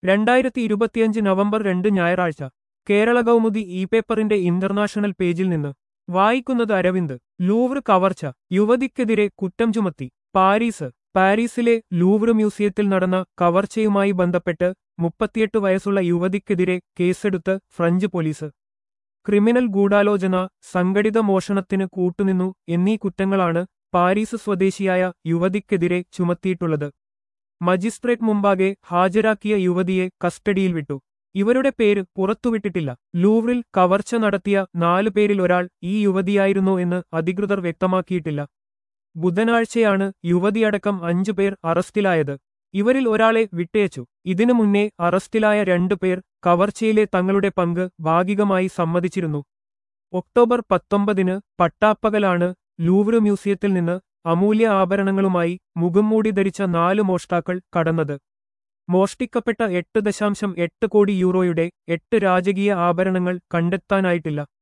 രണ്ടായിരത്തി ഇരുപത്തിയഞ്ച് നവംബർ രണ്ട് ഞായറാഴ്ച കേരള കൗമുദി ഇ പേപ്പറിന്റെ ഇന്റർനാഷണൽ പേജിൽ നിന്ന് വായിക്കുന്നത് അരവിന്ദ് ലൂവ്ർ കവർച്ച യുവതിക്കെതിരെ കുറ്റം ചുമത്തി പാരീസ് പാരീസിലെ ലൂവ്ർ മ്യൂസിയത്തിൽ നടന്ന കവർച്ചയുമായി ബന്ധപ്പെട്ട് മുപ്പത്തിയെട്ട് വയസ്സുള്ള യുവതിക്കെതിരെ കേസെടുത്ത് ഫ്രഞ്ച് പോലീസ് ക്രിമിനൽ ഗൂഢാലോചന സംഘടിത മോഷണത്തിന് കൂട്ടുനിന്നു എന്നീ കുറ്റങ്ങളാണ് പാരീസ് സ്വദേശിയായ യുവതിക്കെതിരെ ചുമത്തിയിട്ടുള്ളത് മജിസ്ട്രേറ്റ് മുമ്പാകെ ഹാജരാക്കിയ യുവതിയെ കസ്റ്റഡിയിൽ വിട്ടു ഇവരുടെ പേര് പുറത്തുവിട്ടിട്ടില്ല ലൂവ്രിൽ കവർച്ച നടത്തിയ നാലു പേരിൽ ഒരാൾ ഈ യുവതിയായിരുന്നു എന്ന് അധികൃതർ വ്യക്തമാക്കിയിട്ടില്ല ബുധനാഴ്ചയാണ് യുവതിയടക്കം അഞ്ചു പേർ അറസ്റ്റിലായത് ഇവരിൽ ഒരാളെ വിട്ടയച്ചു ഇതിനു മുന്നേ അറസ്റ്റിലായ രണ്ടുപേർ കവർച്ചയിലെ തങ്ങളുടെ പങ്ക് ഭാഗികമായി സമ്മതിച്ചിരുന്നു ഒക്ടോബർ പത്തൊമ്പതിന് പട്ടാപ്പകലാണ് ലൂവ്ര് മ്യൂസിയത്തിൽ നിന്ന് അമൂല്യ ആഭരണങ്ങളുമായി മുഖംമൂടി ധരിച്ച നാല് മോഷ്ടാക്കൾ കടന്നത് മോഷ്ടിക്കപ്പെട്ട എട്ട് ദശാംശം എട്ട് കോടി യൂറോയുടെ എട്ട് രാജകീയ ആഭരണങ്ങൾ കണ്ടെത്താനായിട്ടില്ല